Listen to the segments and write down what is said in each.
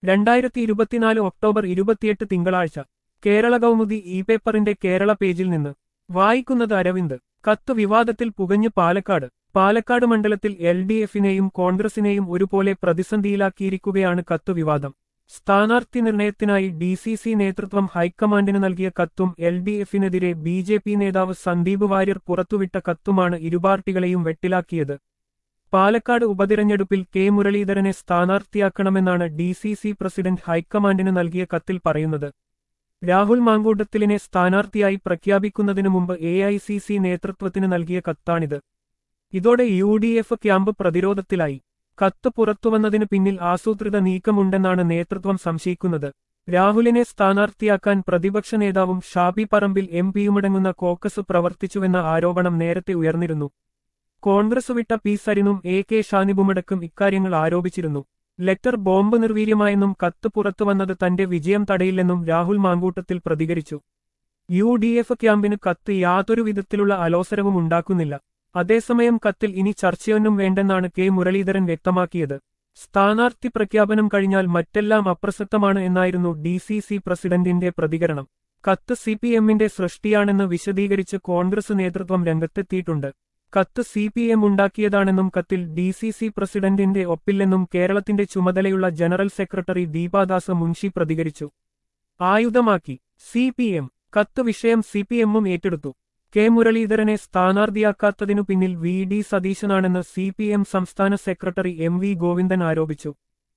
രണ്ടായിരത്തി ഇരുപത്തിനാല് ഒക്ടോബർ ഇരുപത്തിയെട്ട് തിങ്കളാഴ്ച കേരള കൗമുദി ഇ പേപ്പറിന്റെ കേരള പേജിൽ നിന്ന് വായിക്കുന്നത് അരവിന്ദ് കത്ത് വിവാദത്തിൽ പുകഞ്ഞ് പാലക്കാട് പാലക്കാട് മണ്ഡലത്തിൽ എൽ ഡി എഫിനെയും കോൺഗ്രസിനെയും ഒരുപോലെ പ്രതിസന്ധിയിലാക്കിയിരിക്കുകയാണ് കത്ത് വിവാദം സ്ഥാനാർത്ഥി നിർണയത്തിനായി ഡി സി സി നേതൃത്വം ഹൈക്കമാൻഡിന് നൽകിയ കത്തും എൽ ഡി എഫിനെതിരെ ബി ജെ പി നേതാവ് സന്ദീപ് വാര്യർ പുറത്തുവിട്ട കത്തുമാണ് ഇരുപാർട്ടികളെയും വെട്ടിലാക്കിയത് പാലക്കാട് ഉപതിരഞ്ഞെടുപ്പിൽ കെ മുരളീധരനെ സ്ഥാനാർത്ഥിയാക്കണമെന്നാണ് ഡി സി സി പ്രസിഡന്റ് ഹൈക്കമാൻഡിന് നൽകിയ കത്തിൽ പറയുന്നത് രാഹുൽ മാങ്കൂട്ടത്തിലിനെ സ്ഥാനാർത്ഥിയായി പ്രഖ്യാപിക്കുന്നതിനു മുമ്പ് എ ഐ സി സി നേതൃത്വത്തിന് നൽകിയ കത്താണിത് ഇതോടെ യു ഡി എഫ് ക്യാമ്പ് പ്രതിരോധത്തിലായി കത്ത് പുറത്തുവന്നതിന് പിന്നിൽ ആസൂത്രിത നീക്കമുണ്ടെന്നാണ് നേതൃത്വം സംശയിക്കുന്നത് രാഹുലിനെ സ്ഥാനാർത്ഥിയാക്കാൻ പ്രതിപക്ഷ നേതാവും ഷാബി പറമ്പിൽ എം പിയുമടങ്ങുന്ന കോക്കസ് പ്രവർത്തിച്ചുവെന്ന ആരോപണം നേരത്തെ ഉയർന്നിരുന്നു കോൺഗ്രസ് വിട്ട പി സരിനും എ കെ ഷാനിബുമടക്കം ഇക്കാര്യങ്ങൾ ആരോപിച്ചിരുന്നു ലെറ്റർ ബോംബ് നിർവീര്യമായെന്നും കത്ത് പുറത്തുവന്നത് തന്റെ വിജയം തടയില്ലെന്നും രാഹുൽ മാങ്കൂട്ടത്തിൽ പ്രതികരിച്ചു യു ഡി എഫ് ക്യാമ്പിന് കത്ത് യാതൊരു വിധത്തിലുള്ള അലോസരവും ഉണ്ടാക്കുന്നില്ല അതേസമയം കത്തിൽ ഇനി ചർച്ചയൊന്നും വേണ്ടെന്നാണ് കെ മുരളീധരൻ വ്യക്തമാക്കിയത് സ്ഥാനാർത്ഥി പ്രഖ്യാപനം കഴിഞ്ഞാൽ മറ്റെല്ലാം അപ്രസക്തമാണ് എന്നായിരുന്നു ഡി സി സി പ്രസിഡന്റിന്റെ പ്രതികരണം കത്ത് സി പി എമ്മിന്റെ സൃഷ്ടിയാണെന്ന് വിശദീകരിച്ച് കോൺഗ്രസ് നേതൃത്വം രംഗത്തെത്തിയിട്ടുണ്ട് കത്ത് സി പി എം ഉണ്ടാക്കിയതാണെന്നും കത്തിൽ ഡി സി സി പ്രസിഡന്റിന്റെ ഒപ്പില്ലെന്നും കേരളത്തിന്റെ ചുമതലയുള്ള ജനറൽ സെക്രട്ടറി ദീപാദാസ് മുൻഷി പ്രതികരിച്ചു ആയുധമാക്കി സി പി എം കത്ത് വിഷയം സി പി എമ്മും ഏറ്റെടുത്തു കെ മുരളീധരനെ സ്ഥാനാർത്ഥിയാക്കാത്തതിനു പിന്നിൽ വി ഡി സതീശനാണെന്ന് സി പി എം സംസ്ഥാന സെക്രട്ടറി എം വി ഗോവിന്ദൻ ആരോപിച്ചു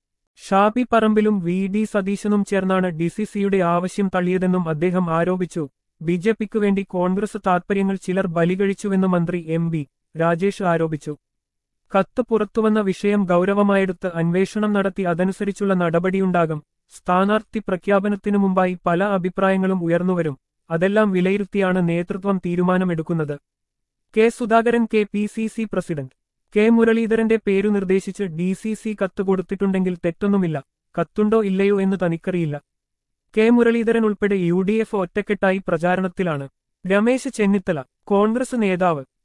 ഷാബി പറമ്പിലും വി ഡി സതീശനും ചേർന്നാണ് ഡിസിസിയുടെ ആവശ്യം തള്ളിയതെന്നും അദ്ദേഹം ആരോപിച്ചു ബി ജെ പിക്ക് വേണ്ടി കോൺഗ്രസ് താത്പര്യങ്ങൾ ചിലർ ബലികഴിച്ചുവെന്ന് മന്ത്രി എം ബി രാജേഷ് ആരോപിച്ചു കത്ത് പുറത്തുവന്ന വിഷയം ഗൗരവമായെടുത്ത് അന്വേഷണം നടത്തി അതനുസരിച്ചുള്ള നടപടിയുണ്ടാകും സ്ഥാനാർത്ഥി പ്രഖ്യാപനത്തിനു മുമ്പായി പല അഭിപ്രായങ്ങളും ഉയർന്നുവരും അതെല്ലാം വിലയിരുത്തിയാണ് നേതൃത്വം തീരുമാനമെടുക്കുന്നത് K Sudhakaran K P C C president K മുരളീധരന്റെ പേരു നിർദ്ദേശിച്ച് ഡി സി സി കത്ത് കൊടുത്തിട്ടുണ്ടെങ്കിൽ തെറ്റൊന്നുമില്ല കത്തുണ്ടോ ഇല്ലയോ എന്ന് തനിക്കറിയില്ല കെ മുരളീധരൻ ഉൾപ്പെടെ യു ഡി എഫ് ഒറ്റക്കെട്ടായി പ്രചാരണത്തിലാണ് രമേശ് ചെന്നിത്തല കോൺഗ്രസ് നേതാവ്